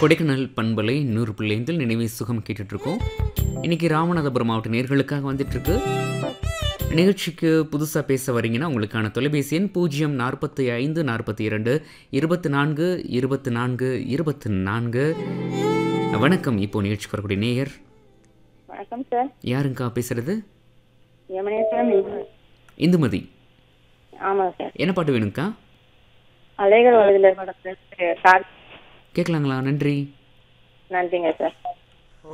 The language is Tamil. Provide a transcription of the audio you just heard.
கொடைக்கானல் பண்பலை நூறு பிள்ளைந்தில் நினைவை சுகம் கேட்டுட்டு இருக்கோம் இன்னைக்கு ராமநாதபுரம் மாவட்ட நேர்களுக்காக வந்துட்டு இருக்கு நிகழ்ச்சிக்கு புதுசாக பேச வரீங்கன்னா உங்களுக்கான தொலைபேசி எண் பூஜ்ஜியம் நாற்பத்தி ஐந்து நாற்பத்தி இரண்டு இருபத்தி நான்கு இருபத்தி நான்கு இருபத்தி நான்கு வணக்கம் இப்போ நிகழ்ச்சிக்கு வரக்கூடிய நேயர் வணக்கம் சார் யாருங்கா பேசுறது யமனேஸ்வரம் இந்து- இந்துமதி ஆமாம் சார் என்ன பாட்டு வேணுங்கக்கா அலைகள் வலதில் படத்தில் சார் கேட்கலாங்களா நன்றி நன்றிங்க சார்